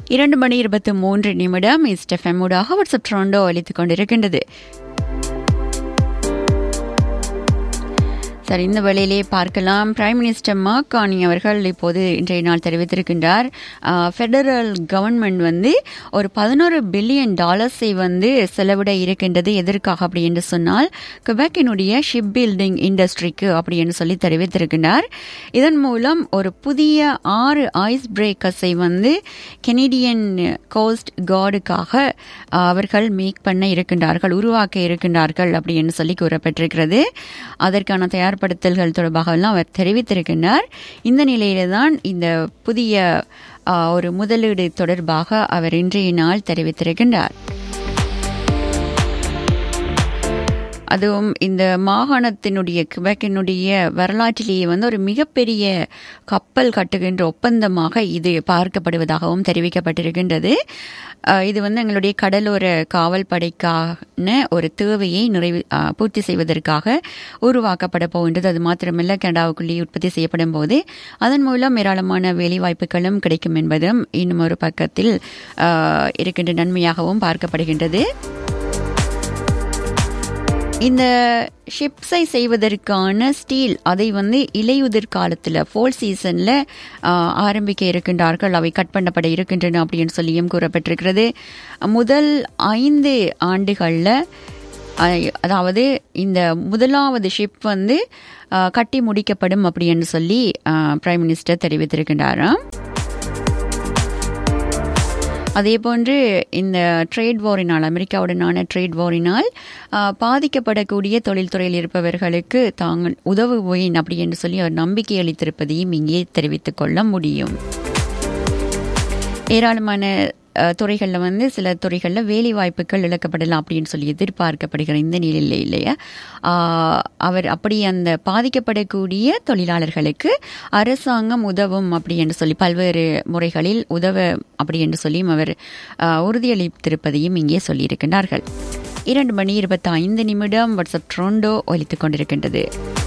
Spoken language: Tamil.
இரண்டு மணி இருபத்தி மூன்று நிமிடம் இஸ்டெஃபெமூடாக வாட்ஸ்அப் ட்ரோண்டோ அளித்துக் கொண்டிருக்கின்றது சரி இந்த வேளையிலே பார்க்கலாம் பிரைம் மினிஸ்டர் மாக்கானி அவர்கள் இப்போது இன்றைய நாள் தெரிவித்திருக்கின்றார் ஃபெடரல் கவர்மெண்ட் வந்து ஒரு பதினோரு பில்லியன் டாலர்ஸை வந்து செலவிட இருக்கின்றது எதற்காக அப்படி என்று சொன்னால் குபெக்கினுடைய ஷிப் பில்டிங் இண்டஸ்ட்ரிக்கு அப்படி என்று சொல்லி தெரிவித்திருக்கின்றார் இதன் மூலம் ஒரு புதிய ஆறு ஐஸ் பிரேக்கர்ஸை வந்து கெனடியன் கோஸ்ட் கார்டுக்காக அவர்கள் மேக் பண்ண இருக்கின்றார்கள் உருவாக்க இருக்கின்றார்கள் அப்படி என்று சொல்லி கூறப்பட்டிருக்கிறது அதற்கான தயார் தயார்படுத்தல்கள் தொடர்பாகலாம் அவர் தெரிவித்திருக்கின்றார் இந்த நிலையில தான் இந்த புதிய ஒரு முதலீடு தொடர்பாக அவர் இன்றைய நாள் தெரிவித்திருக்கின்றார் அதுவும் இந்த மாகாணத்தினுடைய கிபெக்கினுடைய வரலாற்றிலேயே வந்து ஒரு மிகப்பெரிய கப்பல் கட்டுகின்ற ஒப்பந்தமாக இது பார்க்கப்படுவதாகவும் தெரிவிக்கப்பட்டிருக்கின்றது இது வந்து எங்களுடைய கடலோர காவல் படைக்கான ஒரு தேவையை நிறைவு பூர்த்தி செய்வதற்காக உருவாக்கப்பட போகின்றது அது மாத்திரமல்ல கனடாவுக்குள்ளேயே உற்பத்தி செய்யப்படும் போது அதன் மூலம் ஏராளமான வேலைவாய்ப்புகளும் கிடைக்கும் என்பதும் இன்னும் ஒரு பக்கத்தில் இருக்கின்ற நன்மையாகவும் பார்க்கப்படுகின்றது இந்த ஷிப்ஸை செய்வதற்கான ஸ்டீல் அதை வந்து இலையுதிர் காலத்தில் ஃபோல் சீசனில் ஆரம்பிக்க இருக்கின்றார்கள் அவை கட் பண்ணப்பட இருக்கின்றன அப்படின்னு சொல்லியும் கூறப்பட்டிருக்கிறது முதல் ஐந்து ஆண்டுகளில் அதாவது இந்த முதலாவது ஷிப் வந்து கட்டி முடிக்கப்படும் அப்படின்னு சொல்லி பிரைம் மினிஸ்டர் தெரிவித்திருக்கின்றாராம் அதே போன்று இந்த ட்ரேட் வாரினால் அமெரிக்காவுடனான ட்ரேட் வாரினால் பாதிக்கப்படக்கூடிய தொழில்துறையில் இருப்பவர்களுக்கு தாங்கள் உதவுவேன் அப்படி என்று சொல்லி அவர் நம்பிக்கை அளித்திருப்பதையும் இங்கே தெரிவித்துக் கொள்ள முடியும் ஏராளமான துறைகளில் வந்து சில துறைகளில் வேலை வாய்ப்புகள் இழக்கப்படலாம் அப்படின்னு சொல்லி எதிர்பார்க்கப்படுகிற இந்த நிலையில் இல்லையா அவர் அப்படி அந்த பாதிக்கப்படக்கூடிய தொழிலாளர்களுக்கு அரசாங்கம் உதவும் அப்படி என்று சொல்லி பல்வேறு முறைகளில் உதவ அப்படி என்று சொல்லியும் அவர் உறுதியளித்திருப்பதையும் இங்கே சொல்லியிருக்கின்றார்கள் இரண்டு மணி இருபத்தி ஐந்து நிமிடம் வாட்ஸ்அப் ட்ரோண்டோ ஒலித்துக் கொண்டிருக்கின்றது